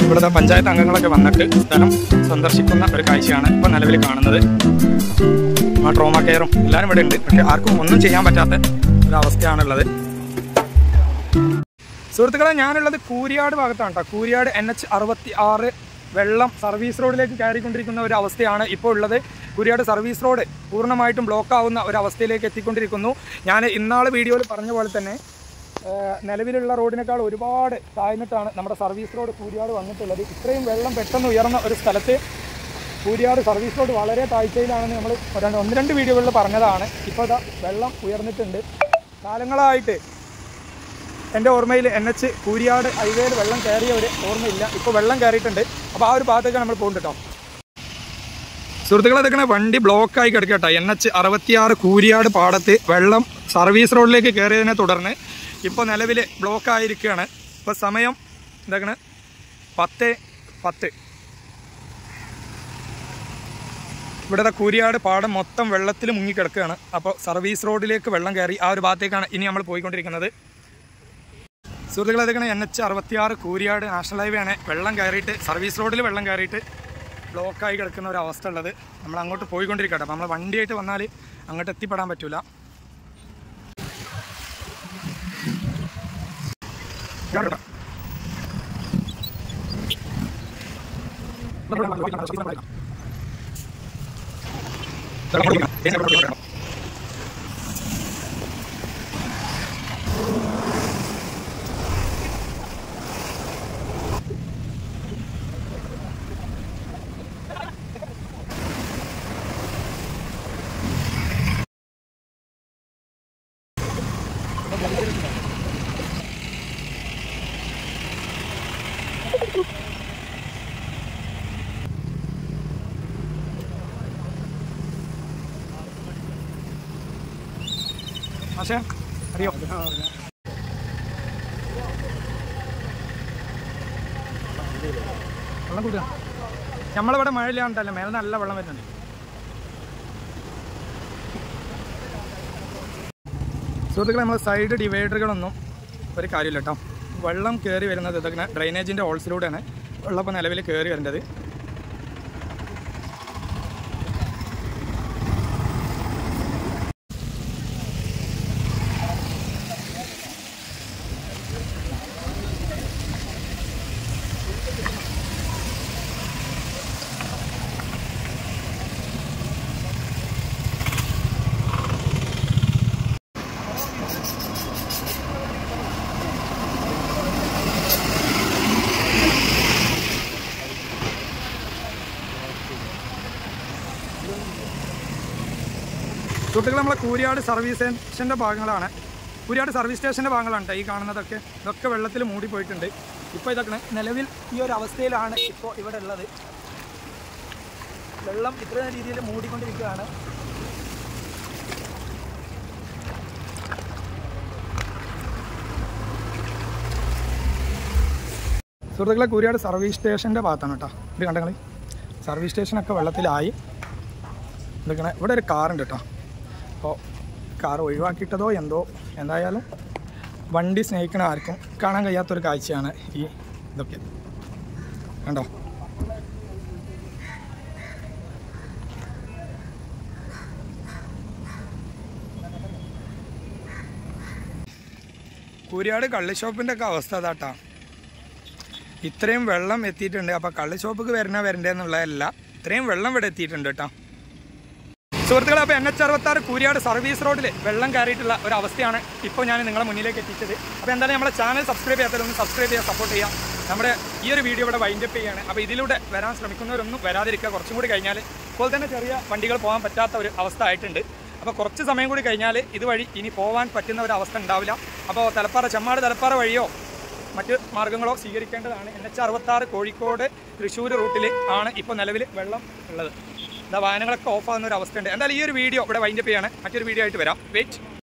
ഇവിടുത്തെ പഞ്ചായത്ത് അംഗങ്ങളൊക്കെ വന്നിട്ട് സ്ഥലം സന്ദർശിക്കുന്ന ഒരു കാഴ്ചയാണ് ഇപ്പോൾ നിലവിൽ കാണുന്നത് ആ ട്രോമ കെയറും എല്ലാവരും ഇവിടെ ഉണ്ട് പക്ഷെ ആർക്കും ഒന്നും ചെയ്യാൻ പറ്റാത്ത ഒരു അവസ്ഥയാണുള്ളത് സുഹൃത്തുക്കളെ ഞാനുള്ളത് കൂരിയാട് ഭാഗത്താണ് കേട്ടോ കൂരിയാട് എൻ എച്ച് അറുപത്തി ആറ് വെള്ളം സർവീസ് റോഡിലേക്ക് കയറിക്കൊണ്ടിരിക്കുന്ന ഒരു അവസ്ഥയാണ് ഇപ്പോൾ ഉള്ളത് കൂരിയാട് സർവീസ് റോഡ് പൂർണ്ണമായിട്ടും ബ്ലോക്ക് ആവുന്ന ഒരു അവസ്ഥയിലേക്ക് എത്തിക്കൊണ്ടിരിക്കുന്നു ഞാൻ ഇന്നാൾ വീഡിയോയിൽ പറഞ്ഞ പോലെ തന്നെ ഏഹ്, നിലവിലുള്ള റോഡിനേക്കാൾ ഒരുപാട് താഴ്ന്നിട്ടാണ് നമ്മുടെ സർവീസ് റോഡ് കൂരിയാട് വന്നിട്ടുള്ളത് ഇത്രയും വെള്ളം പെട്ടെന്ന് ഉയർന്ന ഒരു സ്ഥലത്ത് കൂരിയാട് സർവീസ് റോഡ് വളരെ താഴ്ചയിലാണെന്ന് നമ്മൾ രണ്ട് ഒന്ന് രണ്ട് വീഡിയോകളിൽ പറഞ്ഞതാണ് ഇപ്പോൾ ഇതാ വെള്ളം ഉയർന്നിട്ടുണ്ട് കാലങ്ങളായിട്ട് എൻ്റെ ഓർമ്മയിൽ എൻ എച്ച് കൂരിയാട് ഹൈവേയിൽ വെള്ളം കയറിയ ഒരു ഓർമ്മയില്ല ഇപ്പോൾ വെള്ളം കയറിയിട്ടുണ്ട് അപ്പോൾ ആ ഒരു ഭാഗത്തേക്കാണ് നമ്മൾ പോകുന്നത് കേട്ടോ സുഹൃത്തുക്കളെ ഇതൊക്കെ വണ്ടി ബ്ലോക്കായി കിടക്കട്ടെ എൻ എച്ച് അറുപത്തിയാറ് കൂരിയാട് പാടത്ത് വെള്ളം സർവീസ് റോഡിലേക്ക് കയറിയതിനെ തുടർന്ന് ഇപ്പോൾ നിലവിൽ ബ്ലോക്കായിരിക്കുകയാണ് ഇപ്പോൾ സമയം എന്തൊക്കെയാണ് പത്ത് പത്ത് ഇവിടുത്തെ കൂരിയാട് പാടം മൊത്തം വെള്ളത്തിൽ മുങ്ങിക്കിടക്കുകയാണ് അപ്പോൾ സർവീസ് റോഡിലേക്ക് വെള്ളം കയറി ആ ഒരു ഭാഗത്തേക്കാണ് ഇനി നമ്മൾ പോയിക്കൊണ്ടിരിക്കുന്നത് സുഹൃത്തുക്കളെ അതൊക്കെ എൻ എച്ച് അറുപത്തിയാറ് കൂരിയാട് നാഷണൽ ഹൈവേ ആണ് വെള്ളം കയറിയിട്ട് സർവീസ് റോഡിൽ വെള്ളം കയറിയിട്ട് ബ്ലോക്കായി കിടക്കുന്ന ഒരു അവസ്ഥ ഉള്ളത് നമ്മൾ അങ്ങോട്ട് പോയിക്കൊണ്ടിരിക്കട്ടെ അപ്പോൾ നമ്മൾ വണ്ടിയായിട്ട് വന്നാൽ അങ്ങോട്ട് എത്തിപ്പെടാൻ പറ്റൂല പക്ഷേ അറിയോ വെള്ളം കൂട്ടുക നമ്മളിവിടെ മഴ ഇല്ലാണ്ടല്ലേ മേലെ നല്ല വെള്ളം വരുന്നുണ്ട് സുഹൃത്തുക്കളെ നമ്മൾ സൈഡ് ഡിവൈഡറുകളൊന്നും ഒരു കാര്യമില്ല കേട്ടോ വെള്ളം കയറി വരുന്നത് ഇതൊക്കെ ഡ്രൈനേജിൻ്റെ ഹോൾസിലൂടെയാണ് വെള്ളം ഇപ്പോൾ നിലവിൽ കയറി വരേണ്ടത് സുഹൃത്തുക്കൾ നമ്മളെ കൂരിയാട് സർവീസ് സ്റ്റേഷൻ്റെ ഭാഗങ്ങളാണ് കൂരിയാട് സർവീസ് സ്റ്റേഷൻ്റെ ഭാഗങ്ങളാണ് ട്ടോ ഈ കാണുന്നതൊക്കെ ഇതൊക്കെ വെള്ളത്തിൽ മൂടിപ്പോയിട്ടുണ്ട് ഇപ്പോൾ ഇതൊക്കെ നിലവിൽ ഈ ഒരു അവസ്ഥയിലാണ് ഇപ്പോൾ ഇവിടെ ഉള്ളത് വെള്ളം ഇത്രയും രീതിയിൽ മൂടിക്കൊണ്ടിരിക്കുകയാണ് സുഹൃത്തുക്കളെ കൂരിയാട് സർവീസ് സ്റ്റേഷൻ്റെ ഭാഗത്താണ് കേട്ടോ ഇത് കണ്ടങ്ങൾ സർവീസ് സ്റ്റേഷനൊക്കെ വെള്ളത്തിലായി ഇതൊക്കെ ഇവിടെ ഒരു കാറുണ്ട് കേട്ടോ അപ്പോൾ കാർ ഒഴിവാക്കിയിട്ടതോ എന്തോ എന്തായാലും വണ്ടി സ്നേഹിക്കണ ആർക്കും കാണാൻ കഴിയാത്തൊരു കാഴ്ചയാണ് ഈ ഇതൊക്കെ കണ്ടോ കൂരിയാട് കള്ളിഷോപ്പിൻ്റെ ഒക്കെ അവസ്ഥ അതാട്ടാ ഇത്രയും വെള്ളം എത്തിയിട്ടുണ്ട് അപ്പോൾ കള്ളിഷോപ്പിക്ക് വരണ വരണ്ടേന്നുള്ളതല്ല ഇത്രയും വെള്ളം ഇവിടെ എത്തിയിട്ടുണ്ട് കേട്ടോ സുഹൃത്തുക്കളെ അപ്പോൾ എൻ എച്ച് അറുപത്താറ് കൂരിയാട് സർവീസ് റോഡിൽ വെള്ളം കയറിയിട്ടുള്ള ഒരു അവസ്ഥയാണ് ഇപ്പോൾ ഞാൻ നിങ്ങളെ മുന്നിലേക്ക് എത്തിച്ചത് അപ്പോൾ എന്തായാലും നമ്മുടെ ചാനൽ സബ്സ്ക്രൈബ് ചെയ്യാത്തവരൊന്ന് സബ്സ്ക്രൈബ് ചെയ്യാൻ സപ്പോർട്ട് ചെയ്യാം നമ്മുടെ ഈ ഒരു വീഡിയോ ഇവിടെ വൈൻഡപ്പ് ചെയ്യാണ് അപ്പോൾ ഇതിലൂടെ വരാൻ ശ്രമിക്കുന്നവരൊന്നും വരാതിരിക്കുക കുറച്ചും കൂടി കഴിഞ്ഞാൽ ഇപ്പോൾ തന്നെ ചെറിയ വണ്ടികൾ പോകാൻ പറ്റാത്ത ഒരു അവസ്ഥ ആയിട്ടുണ്ട് അപ്പോൾ കുറച്ച് സമയം കൂടി കഴിഞ്ഞാൽ ഇതുവഴി ഇനി പോകാൻ പറ്റുന്ന ഒരു അവസ്ഥ ഉണ്ടാവില്ല അപ്പോൾ തലപ്പാറ ചെമ്മാട് തലപ്പാറ വഴിയോ മറ്റ് മാർഗങ്ങളോ സ്വീകരിക്കേണ്ടതാണ് എൻ എച്ച് അറുപത്താറ് കോഴിക്കോട് തൃശ്ശൂർ റൂട്ടിൽ ആണ് ഇപ്പോൾ നിലവിൽ വെള്ളം ഉള്ളത് ഇതാ വാഹനങ്ങളൊക്കെ ഓഫ് ആകുന്ന ഒരു അവസ്ഥയുണ്ട് എന്തായാലും ഈ ഒരു വീഡിയോ ഇവിടെ വൈൻഡപ്പ് ചെയ്യാണ് മറ്റൊരു വീഡിയോ ആയിട്ട് വരാം വെയിറ്റ്